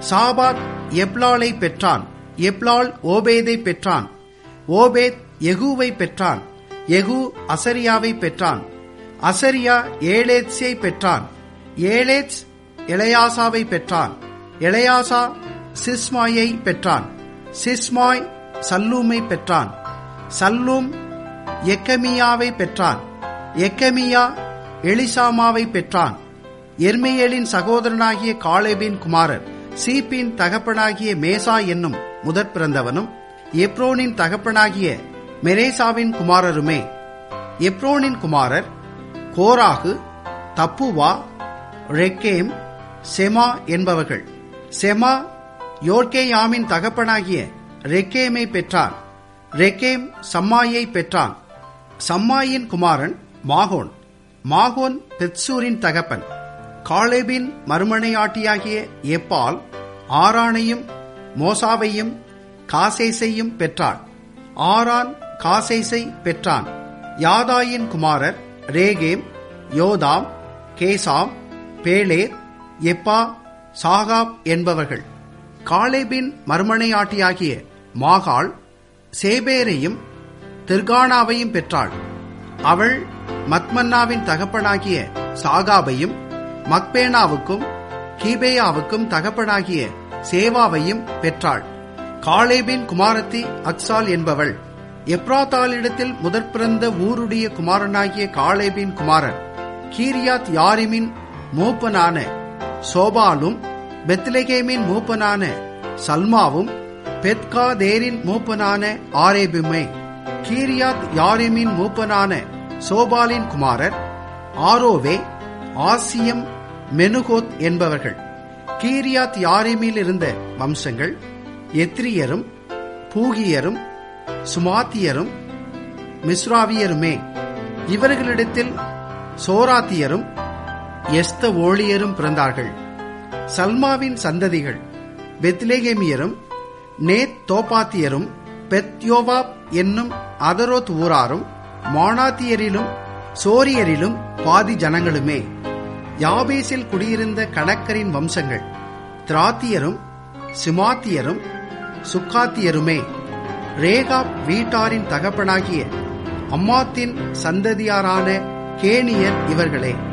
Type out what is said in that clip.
சாபாத் எப்லாலை பெற்றான் எப்லால் ஓபேதை பெற்றான் ஓபேத் எகுவை பெற்றான் எகு அசரியாவை பெற்றான் அசரியா ஏலேத்ஸை பெற்றான் ஏலேத்ஸ் எலையாசாவை பெற்றான் எலையாசா சிஸ்மாயை பெற்றான் சிஸ்மாய் சல்லூமை பெற்றான் சல்லூம் எக்கமியாவை பெற்றான் எக்கமியா எலிசாமாவை பெற்றான் எர்மியேலின் சகோதரனாகிய காலேபின் குமாரர் சீப்பின் தகப்பனாகிய மேசா என்னும் முதற் பிறந்தவனும் எப்ரோனின் தகப்பனாகிய மெரேசாவின் குமாரருமே எப்ரோனின் குமாரர் கோராகு தப்புவா ரெக்கேம் செமா என்பவர்கள் செமா யோர்கேயாமின் தகப்பனாகிய ரெக்கேமை பெற்றான் ரெக்கேம் சம்மாயை பெற்றான் சம்மாயின் குமாரன் மாகோன் மாகோன் பெத்சூரின் தகப்பன் காலேபின் மறுமனையாட்டியாகிய எப்பால் ஆரானையும் மோசாவையும் காசேசையும் பெற்றான் ஆரான் காசேசை பெற்றான் யாதாயின் குமாரர் ரேகேம் யோதாம் கேசாம் பேலேர் எப்பா சாகாப் என்பவர்கள் காலேபின் மறுமனையாட்டியாகிய மாகாள் சேபேரையும் திர்கானாவையும் பெற்றாள் அவள் மத்மன்னாவின் தகப்பனாகிய சாகாபையும் மக்பேனாவுக்கும் கீபேயாவுக்கும் தகப்பனாகிய சேவாவையும் பெற்றாள் காலேபின் குமாரத்தி அக்சால் என்பவள் எப்ராத்தாளிடத்தில் முதற் பிறந்த ஊருடைய குமாரனாகிய காலேபின் குமாரன் கீரியாத் யாரிமின் மூப்பனான சோபாலும் பெத்லகேமின் மூப்பனான சல்மாவும் பெத்காதேரின் மூப்பனான ஆரேபுமே கீரியாத் யாரிமின் மூப்பனான சோபாலின் குமாரர் ஆரோவே ஆசியம் மெனுகோத் என்பவர்கள் கீரியாத் யாரிமில் இருந்த வம்சங்கள் எத்ரியரும் பூகியரும் சுமாத்தியரும் மிஸ்ராவியருமே இவர்களிடத்தில் சோராத்தியரும் எஸ்த ஓழியரும் பிறந்தார்கள் சல்மாவின் சந்ததிகள் பெத்லேகேமியரும் நேத் தோப்பாத்தியரும் பெத்யோவாப் என்னும் அதரோத் ஊராரும் மானாத்தியரிலும் சோரியரிலும் பாதி ஜனங்களுமே யாபேசில் குடியிருந்த கணக்கரின் வம்சங்கள் திராத்தியரும் சிமாத்தியரும் சுக்காத்தியருமே ரேகாப் வீட்டாரின் தகப்பனாகிய அம்மாத்தின் சந்ததியாரான கேனியர் இவர்களே